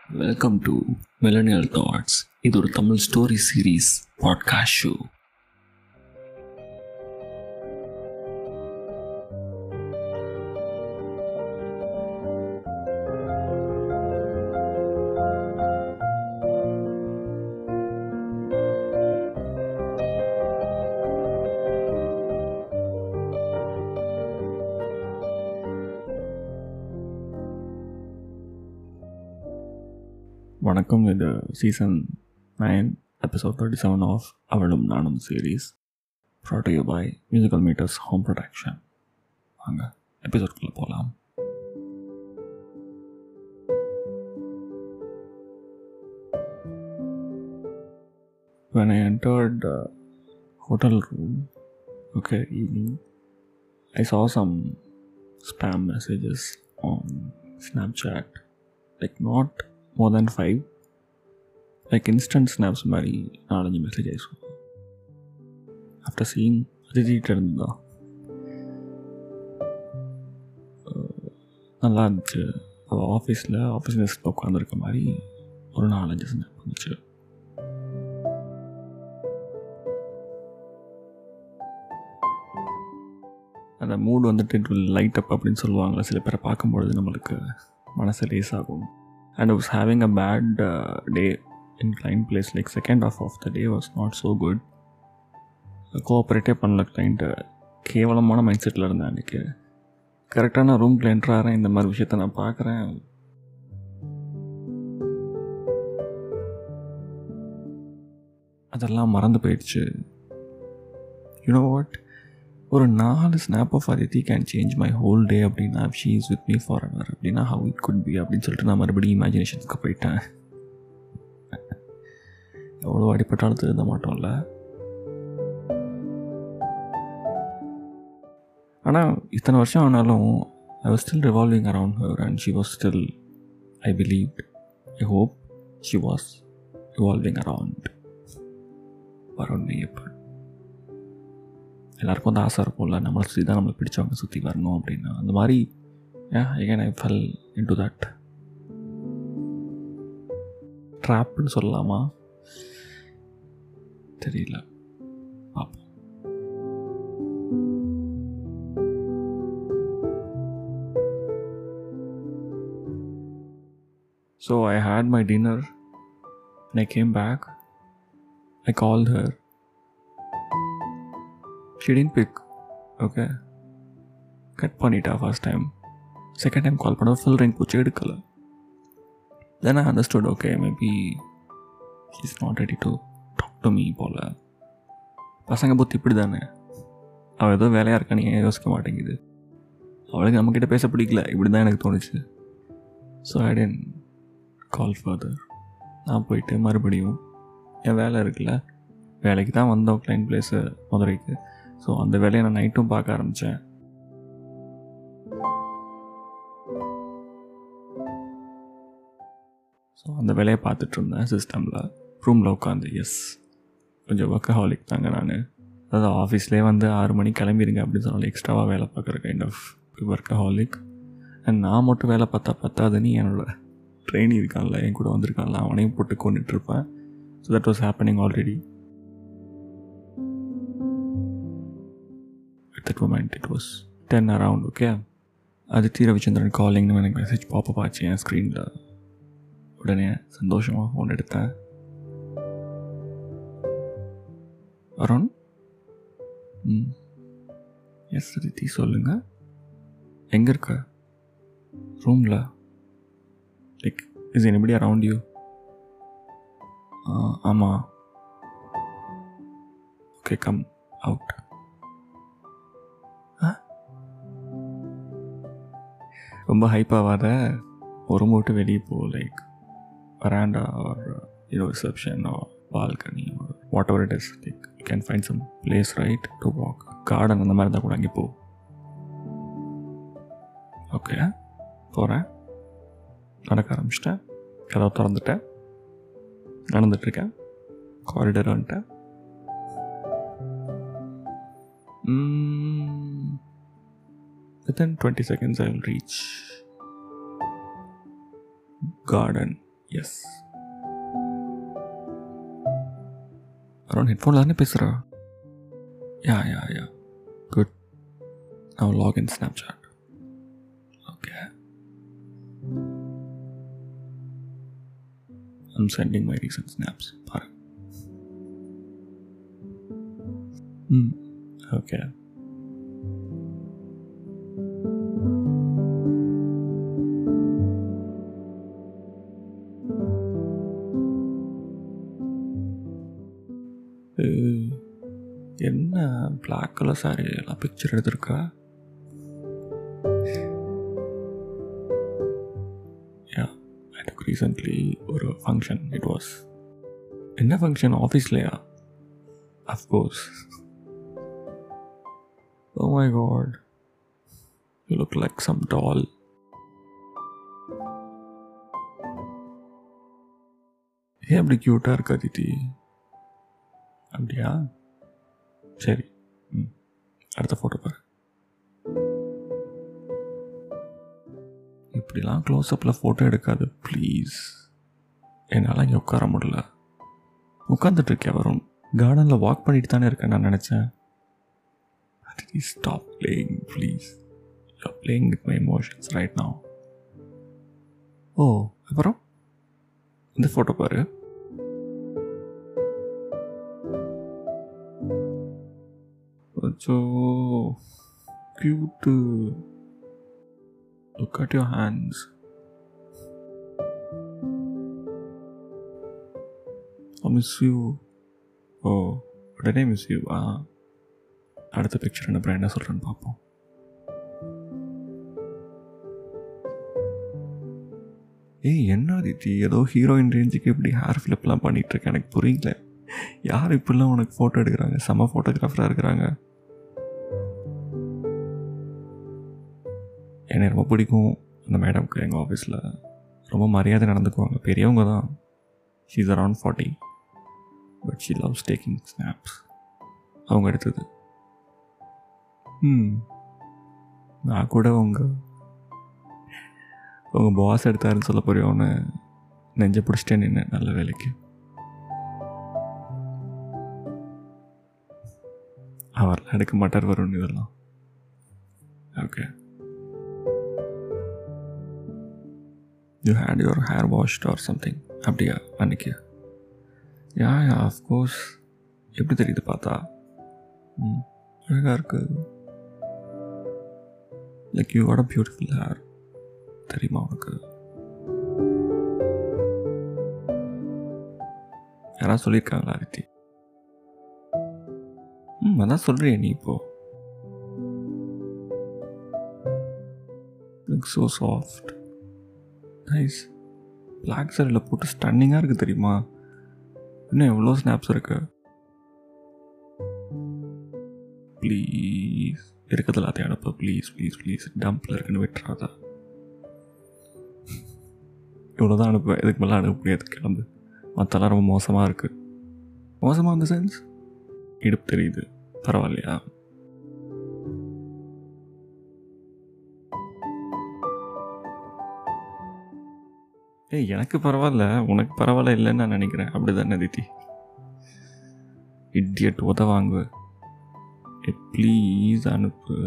Welcome to millennial thoughts இது ஒரு Tamil story series podcast show வணக்கம் இது season nine episode thirty seven of அவளும் நானும் series brought you by musical meters home production வாங்க எபிசோட்குள்ளே போகலாம் When I entered the hotel room, okay, evening, I saw some spam messages on Snapchat. Like not more than five. Like instant snaps மாதிரி நாலஞ்சு message ஆயிடுச்சு after seeing அதிர்ச்சிட்டு இருந்தா நல்லா இருந்துச்சு அவள் ஆஃபீஸில் ஆஃபீஸ் டெஸ்கில் உட்காந்துருக்க மாதிரி ஒரு நாலஞ்சு ஸ்னாப் வந்துச்சு அந்த மூட் வந்துட்டு இட் வில் லைட் அப் அப்படின்னு சொல்லுவாங்க சில பேரை பார்க்கும்பொழுது நம்மளுக்கு மனசு லேஸ் ஆகும் and I was having a bad uh, day in client place like second half of the day was not so good கோஆப்ரேட்டே பண்ணல கிளைண்ட்டு கேவலமான மைண்ட் செட்டில் இருந்தேன் அன்றைக்கி கரெக்டாக நான் ரூம்குள்ளே என்ட்ராகிறேன் இந்த மாதிரி விஷயத்த நான் பார்க்குறேன் அதெல்லாம் மறந்து போயிடுச்சு யூனோ வாட் ஒரு நாலு snap of Aditi can change my whole day அப்படின்னா she is with me forever அப்படின்னா ஹவு இட் குட் பி அப்படின்னு சொல்லிட்டு நான் மறுபடியும் இமேஜினேஷனுக்கு போயிட்டேன் எவ்வளோ அடிப்பட்டாலும் திருந்த மாட்டோம்ல ஆனால் இத்தனை வருஷம் ஆனாலும் I was still revolving around her and she was still I believe I hope she was revolving around around me எப்போ எல்லாருக்கும் வந்து ஆசை இருக்கும்ல நம்மளை சுற்றி தான் நம்மளுக்கு பிடிச்சவங்க சுற்றி வரணும் அப்படின்னு அந்த மாதிரி ஏன் I fell in to that ட்ராப்னு சொல்லலாமா தெரியல பார்ப்போம் so I had my dinner I came back I call her she didn't pick okay cut பண்ணிட்டா first time second time call பண்ண ஃபுல் ரிங் போச்சு எடுக்கல then I understood okay maybe is not ready to talk to me போல் பசங்க புத்தி இப்படி தானே அவள் ஏதோ வேலையாக இருக்கா நீங்கள் யோசிக்க மாட்டேங்குது அவளுக்கு நம்மக்கிட்ட பேச பிடிக்கல இப்படி தான் எனக்கு தோணுச்சு so I then call further நான் போயிட்டு மறுபடியும் என் வேலை இருக்குல்ல வேலைக்கு தான் வந்தோம் கிளைண்ட் பிளேஸு மதுரைக்கு ஸோ அந்த வேலையை நான் நைட்டும் பார்க்க ஆரம்பித்தேன் ஸோ அந்த வேலையை பார்த்துட்டு இருந்தேன் சிஸ்டமில் ரூமில் உட்காந்து எஸ் கொஞ்சம் ஒர்க் ஹாலிக் தாங்க நான் அதாவது ஆஃபீஸ்லேயே வந்து ஆறு மணிக்கு கிளம்பிடுங்க அப்படின்னு சொன்னாலும் எக்ஸ்ட்ராவாக வேலை பார்க்குற kind of workaholic and நான் மட்டும் வேலை பார்த்தா பத்தாதுன்னு என்னோட ட்ரெயினி இருக்கான்ல என் கூட வந்திருக்கான்ல அவனையும் போட்டு கொண்டுட்ருப்பேன் so that was happening already that moment it was 10 around okay Aditi Ravichandran காலிங்னு எனக்கு மெசேஜ் பாப்பப் ஆச்சு என் ஸ்க்ரீனில் உடனே சந்தோஷமாக ஃபோன் எடுத்தேன் அருண் ம் எஸ் அதித்தி சொல்லுங்கள் எங்கே இருக்க ரூமில் like is anybody around you ஆமாம் ஓகே கம் அவுட் ரொம்ப ஹைப் ஆகாத ஒரு மூட்டு வெளியே போ like verandah or you know reception or balcony or whatever it is like you can find some place right to walk garden அந்த மாதிரி தான் கூட அங்கே போ ஓகே போகிறேன் நடக்க ஆரம்பிச்சிட்டேன் கதவை திறந்துட்டேன் நடந்துட்டுருக்கேன் காரிடர் வந்துட்டேன் within 20 seconds i will reach garden yes around ஹெட்ஃபோனில் தானே பேசுகிறா yeah yeah yeah good now log in Snapchat. Okay. I'm sending my recent snaps. பாரு. Hmm. Okay. ஏய், என்ன பிளாக் கலர் சாரி எல்லாம் பிக்சர் எடுத்திருக்கா யா ஐ டுக் ரீசெண்ட்லி ஒரு function it was என்ன ஃபங்க்ஷன் ஆஃபீஸ்லையா of course oh my God you look like some doll ஏன் அப்படி க்யூட்டாக இருக்கா திட்டி அப்படியா சரி ம் அடுத்த ஃபோட்டோ பாரு இப்படிலாம் க்ளோஸ்அப்பில் ஃபோட்டோ எடுக்காது ப்ளீஸ் என்னால் இங்கே உட்கார முடியல உட்காந்துட்டு இருக்கேன் வரும் கார்டனில் வாக் பண்ணிட்டு தானே இருக்கேன் நான் நினச்சேன் stop playing please you playing with my emotions right now oh அப்புறம் இந்த ஃபோட்டோ பாரு அச்சோ cute Look at your hands. I miss you. Oh, உடனே மிஸ் யூ ஆ அடுத்த பிக்சர் என்ன பிராண்டாக சொல்கிறேன்னு பார்ப்போம் ஏய் என்ன தித்தி ஏதோ ஹீரோயின் ரேஞ்சுக்கு இப்படி ஹேர் ஃபிளிப்லாம் பண்ணிட்டு இருக்கேன் எனக்கு புரியல யார் இப்படிலாம் உனக்கு ஃபோட்டோ எடுக்கிறாங்க செம ஃபோட்டோகிராஃபராக இருக்கிறாங்க எனக்கு ரொம்ப பிடிக்கும் அந்த மேடம்க்கு எங்கள் ஆஃபீஸில் ரொம்ப மரியாதை நடந்துக்குவாங்க பெரியவங்க தான் she's around forty but she loves taking snaps அவங்க எடுத்தது ம் நான் கூட உங்கள் உங்கள் பாஸ் எடுத்தாருன்னு சொல்ல போறியோன்னு நெஞ்ச பிடிச்சிட்டே நின்று நல்ல வேலைக்கு அவர்லாம் எடுக்க மாட்டார் வரும்னு இதெல்லாம் okay you had your hair washed or something அப்படியா அன்னைக்கு யா யா அஃப்கோர்ஸ் எப்படி தெரியுது பார்த்தா ம் அழகாக இருக்கு like you what a beautiful hair தெரியுமா உனக்கு யாராவது சொல்லியிருக்காங்களா ரித்தி ம் அதான் சொல்கிறிய நீ இப்போ look so soft nice black சாரியில் போட்டு ஸ்டன்னிங்காக இருக்குது தெரியுமா இன்னும் எவ்வளோ ஸ்னாப்ஸ் இருக்கு ப்ளீஸ் இருக்கிறது எல்லாத்தையும் அனுப்பு ப்ளீஸ் ப்ளீஸ் ப்ளீஸ் டம்பில் இருக்குன்னு விட்டுறாத இவ்வளோ தான் அனுப்புவேன் இதுக்கு மேலே அனுப்ப முடியாது கிளம்பு மற்றெல்லாம் ரொம்ப மோசமாக இருக்குது மோசமாக இந்த சென்ஸ் இடுப்பு தெரியுது பரவாயில்லையா ஏய் எனக்கு பரவாயில்ல உனக்கு பரவாயில்ல இல்லைன்னு நான் நினைக்கிறேன் அப்படி தானே தித்தி இடியட் உதவாங்க ஏ ப்ளீஸ் அனுப்பு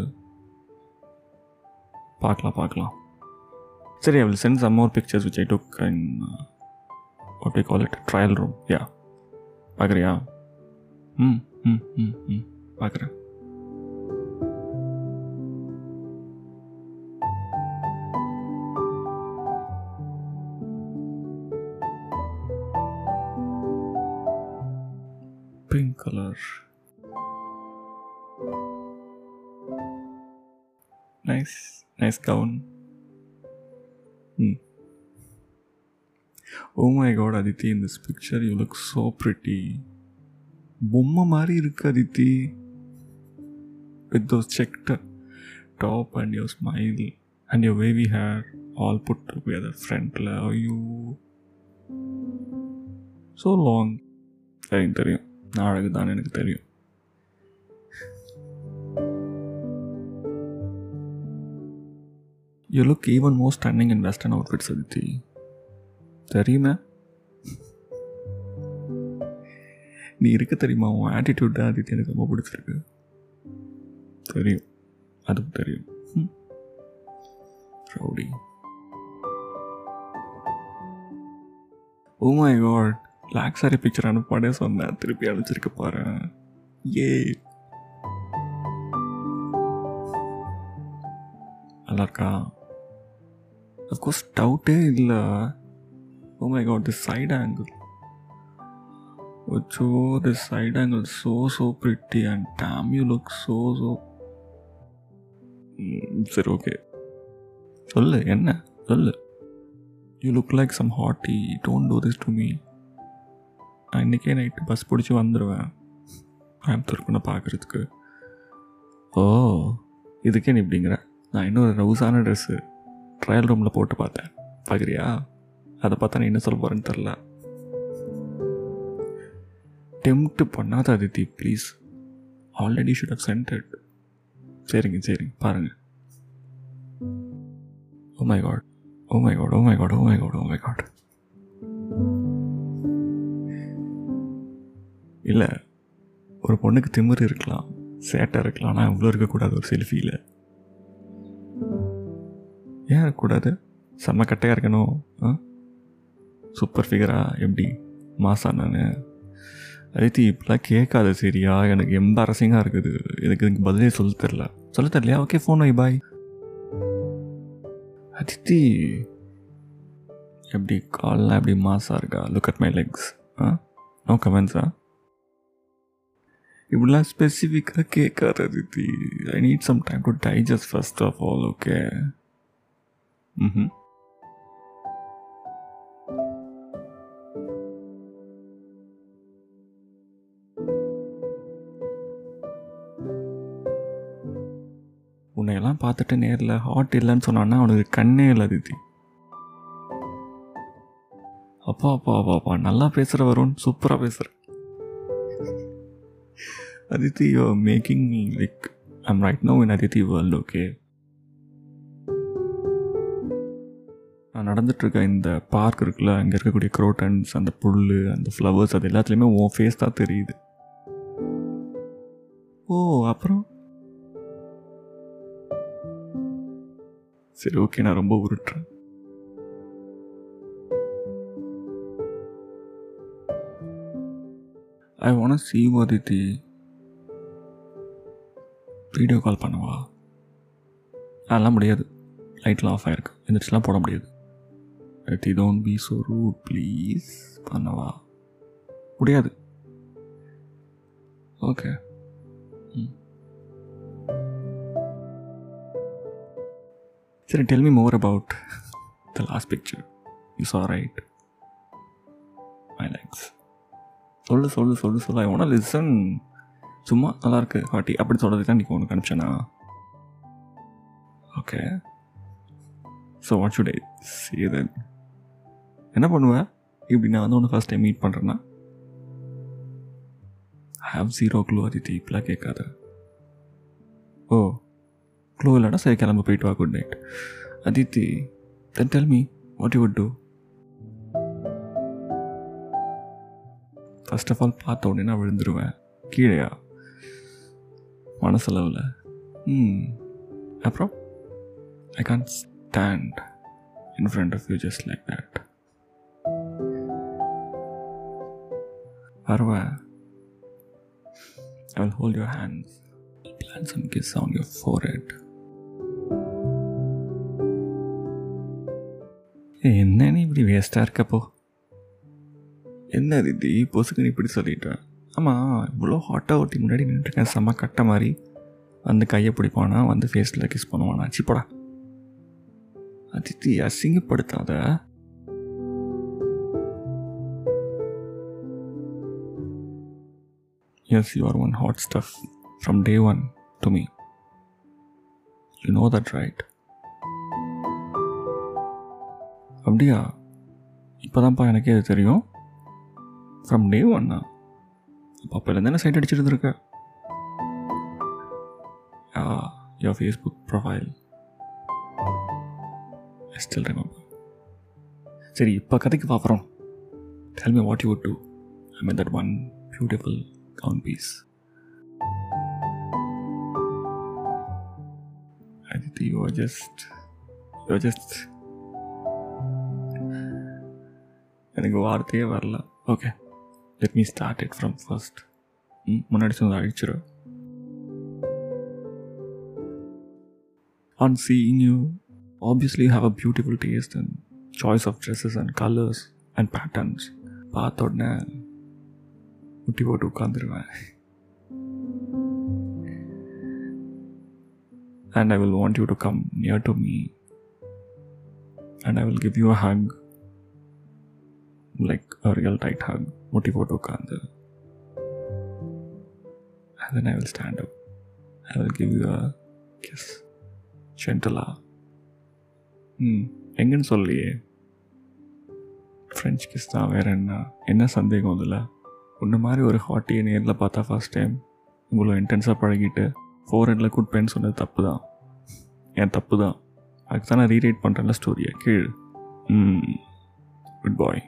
பார்க்கலாம் பார்க்கலாம் சரி I will send some more pictures which I took in what I call it trial room yeah பார்க்குறியா ம் ம் ம் ம் பார்க்குறேன் pink color. Nice, nice gown. Hmm. Oh my god, Aditi, in this picture you look so pretty. பொம்மை மாதிரி இருக்கு Aditi with those checked top and your smile and your wavy hair all put together ஃப்ரண்ட்டில் ஐயோ so long தெரியும் தெரியும் நான் அழகு தான் எனக்கு தெரியும் you look even more stunning in western outfits Aditi தெரியுமே நீ இருக்க தெரியுமா உன் ஆட்டிடியூட் தான் ஆதித்யா எனக்கு ரொம்ப பிடிச்சிருக்கு தெரியும் அதுவும் தெரியும் ம். Rowdy oh my God black sari picture அனுப்பாடே சொன்னேன் திருப்பி அனுப்பிச்சிருக்க பாரு ஏ நல்லா இருக்கா அஃப்கோர்ஸ் டவுட்டே இல்லை oh my God this side angle Ocho, this side angle so so pretty and damn you look so so ம், சரி ஓகே சொல்லு என்ன சொல்லு you look like some hottie don't do this to me நான் இன்றைக்கே night bus பிடிச்சி வந்துடுவேன் கோயம்புத்தூருக்குன்னு பார்க்குறதுக்கு ஓ இதுக்கே நீ இப்படிங்கிற நான் இன்னொரு ரவுஸான ட்ரெஸ்ஸு ட்ரையல் ரூமில் போட்டு பார்த்தேன் பார்க்குறியா அதை பார்த்தா நீ என்ன சொல்ல போகிறேன்னு தெரில டெம்ப்ட் பண்ணாத Aditi please already should have sent it சரிங்க சரிங்க பாருங்க oh my God oh my God oh my God oh my God oh my God இல்லை ஒரு பொண்ணுக்கு திமிரு இருக்கலாம் சேட்டை இருக்கலாம் ஆனால் இவ்வளோ இருக்கக்கூடாது ஒரு செல்ஃபியில் ஏன் இருக்கக்கூடாது செம்ம கட்டையாக இருக்கணும் ஆ சூப்பர் ஃபிகரா எப்படி மாசா நான் அதித்தி இப்பெல்லாம் கேட்காத சரியா எனக்கு எம்பாரசிங்காக இருக்குது எனக்கு இதுக்கு பதிலே சொல்ல தெரில சொல்ல தெரியலையா ஓகே ஃபோன் வை பாய் அதித்தி எப்படி கால்லாம் எப்படி மாசாக இருக்கா லுக் அட் மை லெக்ஸ் ஆ நோ கமெண்ட்ஸா இப்படிலாம் ஸ்பெசிஃபிக்காக கேட்காத Aditi I need some time to digest first of all okay ம் உன்னையெல்லாம் பார்த்துட்டு நேரில் ஹாட் இல்லைன்னு சொன்னான்னா அவனுக்கு கண்ணே இல்லை அதித்தி அப்பா அப்பா அப்பா அப்பா நல்லா பேசுகிற வருண் சூப்பராக பேசுகிற Aditi you making me like I'm right no in Aditi world okay நான் நடந்துட்டுருக்க இந்த பார்க் இருக்குல்ல அங்கே இருக்கக்கூடிய குரோட்டன்ஸ் அந்த புல் அந்த ஃப்ளவர்ஸ் அது எல்லாத்துலேயுமே உன் ஃபேஸ் தான் தெரியுது ஓ அப்புறம் சரி ஓகே நான் ரொம்ப உருட்டுறேன் I want see Aditi video call பண்ணவா அதெல்லாம் முடியாது லைட்லாம் ஆஃப் ஆயிருக்கு எந்திரிச்சுலாம் போட முடியாது Aditi don't be so rude please பண்ணவா முடியாது ஓகே சரி tell me more about the last picture you saw right my likes சொல்லு சொல்லு சொல்லு சொல்லு ஐ ஒன்ட் லிசன் சும்மா நல்லா இருக்கு பாட்டி அப்படி சொல்கிறதுக்கு தான் நீ உனக்கு அனுப்பிச்சேனா okay so what should I say then என்ன பண்ணுவேன் இப்படி நான் வந்து ஒன்று ஃபஸ்ட் டைம் மீட் பண்ணுறேன்னா ஹாவ் ஜீரோ க்ளூ அதித்தி இப்பெல்லாம் கேட்காத ஓ க்ளூ இல்லைனா சரி கிளம்ப போயிட்டு வா good night Aditi then tell me what you would do first of all பார்த்த உடனே நான் விழுந்துருவேன் கீழேயா மனசளவில் ம் அப்புறம் I can stand in front of you just like that வருவேன் I will hold your hands, plant some kiss on your forehead. என்ன நீ இப்படி வேஸ்ட்டாக இருக்கப்போ என்ன திதி பொசுக்குன்னு இப்படி சொல்லிட்டேன் ஆமாம் இவ்வளோ ஹாட்டாக ஒருத்தி முன்னாடி நின்றுருக்கேன் செம்ம கட்ட மாதிரி வந்து கையை பிடிப்பானா வந்து ஃபேஸில் கிஸ் பண்ணுவானா சிப்படா Aditi அசிங்கப்படுத்தாத Yes, you are one hot stuff from day one to me. You know that, right? அப்படியா இப்போதான்ப்பா எனக்கே அது தெரியும் ஃப்ரம் டே ஒன்னா அப்போ அப்போலேருந்து என்ன சைட் அடிச்சுட்டு இருக்க yeah your Facebook profile I still remember சரி இப்போ கதைக்கு பார்க்குறோம் tell me what you would do I mean that one beautiful gown piece Aditi, you are just, you are just. எனக்கு வார்த்தையே வரல okay let me start it from first முன்னாடி சொன்னது அழிச்சிரு on seeing you obviously you have a beautiful taste and choice of dresses and colors and patterns பார்த்த உடனே முட்டி போட்டு உட்காந்துருவேன் and I will want you to come near to me and I will give you a hug like a real tight hug முட்டி போட்டு உட்காந்து and then I will stand up I will give you a kiss ஜென்டலா ம் எங்கன்னு சொல்லியே French kiss தான் வேற என்ன என்ன சந்தேகம் அதில் உன்ன மாதிரி ஒரு ஹாட்டியை நேரில் பார்த்தா ஃபர்ஸ்ட் டைம் இவ்வளோ இன்டென்ஸாக பழகிட்டு ஃபோர் ஹெண்டில் குட் பென் சொன்னது தப்பு தான் என் தப்பு தான் அதுக்கு தான் நான் ரீரைட் பண்ணுறேன்ல ஸ்டோரியை கீழ் ம் good bye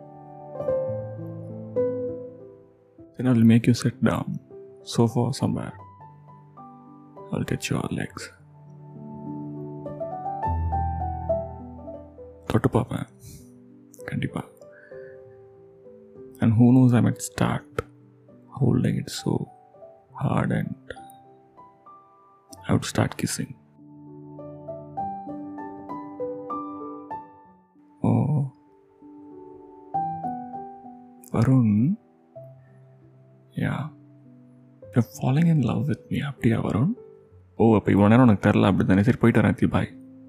Then I'll make you sit down, sofa or somewhere. I'll touch your legs. தொட்டு பார்ப்பேன் கண்டிப்பாக and who knows I met start holding it so hard and I would start kissing oh Varun yeah following in love with me அப்படியா வருண் ஓ அப்போ இவ்வளோ நேரம் உனக்கு தெரில அப்படி தானே சரி போயிட்டு வரேன் பாய்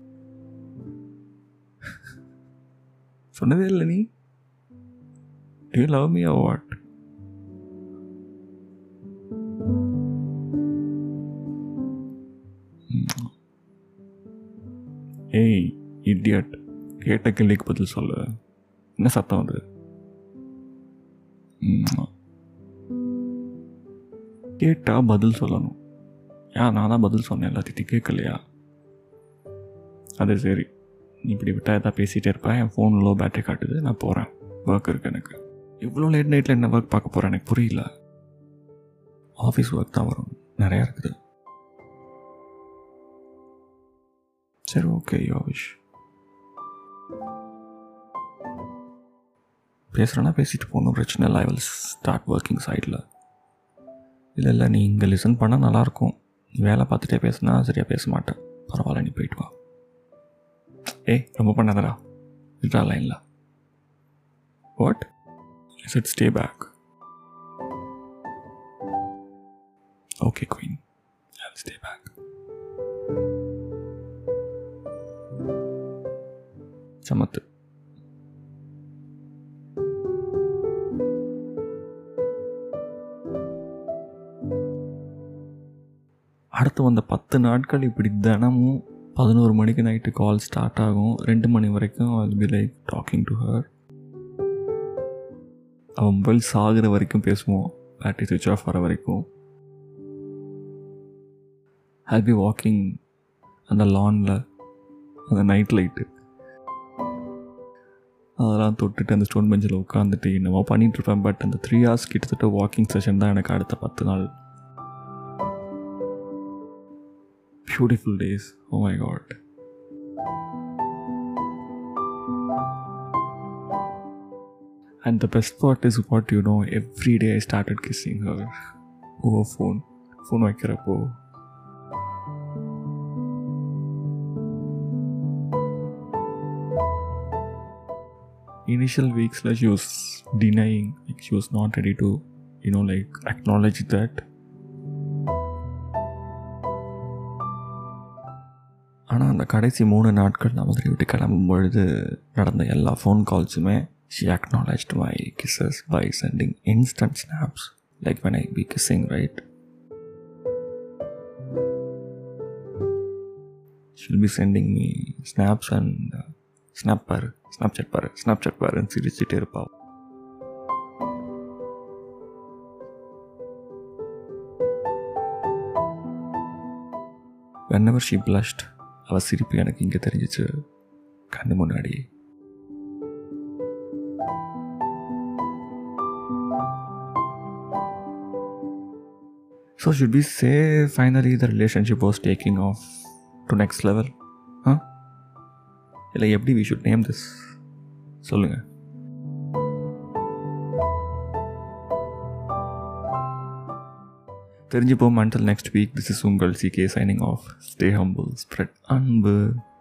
சொன்னதே இல்லை நீ do you love me or what ஏய் இடியட் கேட்ட கேள்விக்கு பதில் சொல்லு என்ன சத்தம் அது ம். கேட்டா பதில் சொல்லணும் ஏன் நான் தான் பதில் சொன்னேன் எல்லாத்தையும் கேட்கலையா அது சரி நீ இப்படி விட்டா எதாவது பேசிகிட்டே இருப்பேன் என் ஃபோன் லோ பேட்டரி காட்டுது நான் போகிறேன் ஒர்க் இருக்கு எனக்கு இவ்வளோ லேட் நைட்டில் என்ன ஒர்க் பார்க்க போகிறேன் எனக்கு புரியல ஆஃபீஸ் ஒர்க் தான் வரும் நிறையா இருக்குது சரி ஓகே யோ விஷ் பேசுகிறேன்னா பேசிட்டு போகணும் பிரச்சனை இல்லை ஐ வில் ஸ்டார்ட் ஒர்க்கிங் சைடில் இல்லை இல்லை நீ இங்கே லிசன் பண்ணால் நல்லாயிருக்கும் வேலை பார்த்துட்டே பேசுனா சரியாக பேச மாட்டேன் பரவாயில்ல நீ போயிட்டு வா ஏய் ரொம்ப பண்ணாதடா விட்ரா லைனில் what I said stay back. Okay, Queen. I'll stay back. சமத்து அடுத்து வந்த பத்து நாட்கள் இப்படி தினமும் பதினோரு மணிக்கு நைட்டு கால் ஸ்டார்ட் ஆகும் ரெண்டு மணி வரைக்கும் I'll be like talking to her அவன் மொபைல் சாகிற வரைக்கும் பேசுவோம் பேட்டரி சுவிச் ஆஃப் வர வரைக்கும் I'll be வாக்கிங் அந்த லானில் அந்த நைட் லைட்டு அதெல்லாம் தொட்டுட்டு அந்த ஸ்டோன் பெஞ்சில் உட்காந்துட்டு என்னமோ பண்ணிட்டு இருப்பேன் பட் அந்த த்ரீ ஹவர்ஸ் கிட்டத்தட்ட வாக்கிங் செஷன் தான் எனக்கு அடுத்த பத்து நாள் beautiful days oh my god And the best part is what you know, every day I started kissing her over phone. Phone வைக்கிறப்போ initial weeks like she was denying like she was not ready to you know like acknowledge that ஆனால் அந்த கடைசி மூணு நாட்கள் நான் மாதிரி விட்டு கிளம்பும் பொழுது நடந்த எல்லா ஃபோன் கால்ஸுமே she acknowledged my kisses by sending instant snaps like when I be kissing right she'll be sending me snaps and snap பாரு ஸ்னாப்சாட் பாரு ஸ்னாப்சாட் பாருன்னு சிரிச்சுட்டே இருப்பா whenever she blushed அவள் சிரிப்பு எனக்கு இங்கே தெரிஞ்சிச்சு கண்ணு முன்னாடி so should be say finally the relationship was taking off to next level ஆ இல்லை எப்படி வி ஷுட் நேம் திஸ் சொல்லுங்கள் தெரிஞ்சுப்போம் until next week this is உங்கள் சிகே signing off stay humble spread அன்பு